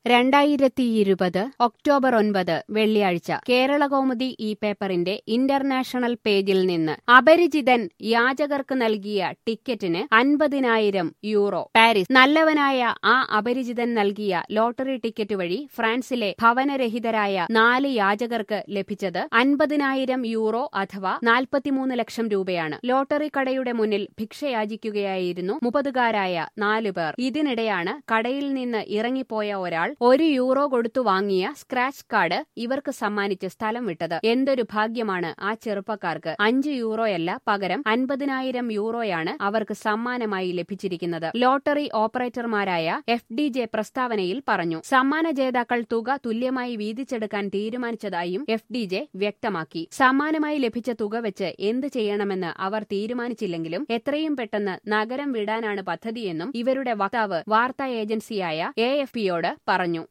രണ്ടായിരത്തിയിരുപത് ഒക്ടോബർ ഒൻപത് വെള്ളിയാഴ്ച കേരളകൗമുദി ഈ പേപ്പറിന്റെ ഇന്റർനാഷണൽ പേജിൽ നിന്ന് അപരിചിതൻ യാചകർക്ക് നൽകിയ ടിക്കറ്റിന് അൻപതിനായിരം യൂറോ പാരീസ് നല്ലവനായ ആ അപരിചിതൻ നൽകിയ ലോട്ടറി ടിക്കറ്റ് വഴി ഫ്രാൻസിലെ ഭവനരഹിതരായ നാല് യാചകർക്ക് ലഭിച്ചത് അൻപതിനായിരം യൂറോ അഥവാ നാൽപ്പത്തിമൂന്ന് ലക്ഷം രൂപയാണ് ലോട്ടറി കടയുടെ മുന്നിൽ ഭിക്ഷയാചിക്കുകയായിരുന്നു മുപ്പതുകാരായ നാലു പേർ ഇതിനിടെയാണ് കടയിൽ നിന്ന് ഇറങ്ങിപ്പോയ ഒരാൾ ഒരു യൂറോ കൊടുത്തു വാങ്ങിയ സ്ക്രാച്ച് കാർഡ് ഇവർക്ക് സമ്മാനിച്ച് സ്ഥലം വിട്ടത് എന്തൊരു ഭാഗ്യമാണ് ആ ചെറുപ്പക്കാർക്ക് അഞ്ച് യൂറോയല്ല പകരം അൻപതിനായിരം യൂറോയാണ് അവർക്ക് സമ്മാനമായി ലഭിച്ചിരിക്കുന്നത് ലോട്ടറി ഓപ്പറേറ്റർമാരായ എഫ് ഡി ജെ പ്രസ്താവനയിൽ പറഞ്ഞു സമ്മാന ജേതാക്കൾ തുക തുല്യമായി വീതിച്ചെടുക്കാൻ തീരുമാനിച്ചതായും എഫ് ഡി ജെ വ്യക്തമാക്കി സമ്മാനമായി ലഭിച്ച തുക വെച്ച് എന്ത് ചെയ്യണമെന്ന് അവർ തീരുമാനിച്ചില്ലെങ്കിലും എത്രയും പെട്ടെന്ന് നഗരം വിടാനാണ് പദ്ധതിയെന്നും ഇവരുടെ വക്താവ് വാർത്താ ഏജൻസിയായ എ എഫ് പിയോട് പറഞ്ഞു